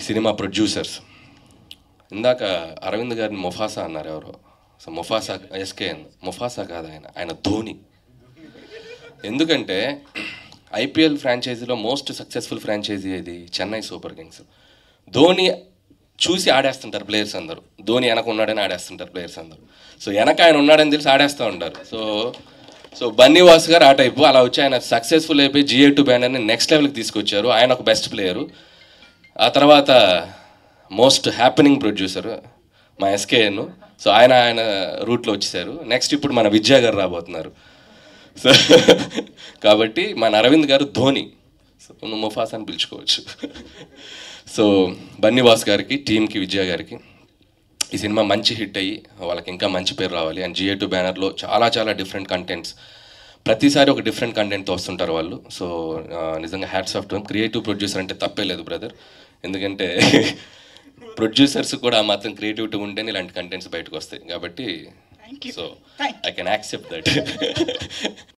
cinema producers ఇందాక అరవింద్ గారిని మొఫాసా అన్నారు ఎవరో సో మొఫాసా ఎస్కేఎన్ మొఫాసా కాదు ఆయన ఆయన ధోని ఎందుకంటే ఐపీఎల్ ఫ్రాంచైజీలో మోస్ట్ సక్సెస్ఫుల్ ఫ్రాంచైజీ ఇది చెన్నై సూపర్ కింగ్స్ ధోని చూసి ఆడేస్తుంటారు ప్లేయర్స్ అందరూ ధోని వెనక ఉన్నాడని ఆడేస్తుంటారు ప్లేయర్స్ అందరూ సో వెనక ఆయన ఉన్నాడని తెలిసి ఆడేస్తూ ఉంటారు సో సో బన్నీవాస్ గారు ఆ టైపు అలా వచ్చి ఆయన సక్సెస్ఫుల్ అయిపోయి జిఏ టూ బ్యానర్ని నెక్స్ట్ లెవెల్కి తీసుకొచ్చారు ఆయన ఒక బెస్ట్ ప్లేయరు ఆ తర్వాత మోస్ట్ హ్యాపెనింగ్ ప్రొడ్యూసర్ మా ఎస్కేఎన్ సో ఆయన ఆయన రూట్లో వచ్చేసారు నెక్స్ట్ ఇప్పుడు మన విద్యా గారు రాబోతున్నారు సో కాబట్టి మన అరవింద్ గారు ధోని సో నువ్వు ముఫాస్ అని పిలుచుకోవచ్చు సో బన్నీవాస్ గారికి టీంకి విజయ గారికి ఈ సినిమా మంచి హిట్ అయ్యి వాళ్ళకి ఇంకా మంచి పేరు రావాలి అండ్ జిఏ టూ బ్యానర్లో చాలా చాలా డిఫరెంట్ కంటెంట్స్ ప్రతిసారి ఒక డిఫరెంట్ కంటెంట్తో వస్తుంటారు వాళ్ళు సో ఆ, నిజంగా hats off to creative producer అంటే తప్పే లేదు బ్రదర్ ఎందుకంటే ప్రొడ్యూసర్స్ కూడా ఆ మాత్రం క్రియేటివిటీ ఉంటేనే ఇలాంటి కంటెంట్స్ బయటకు వస్తాయి కాబట్టి so I can accept that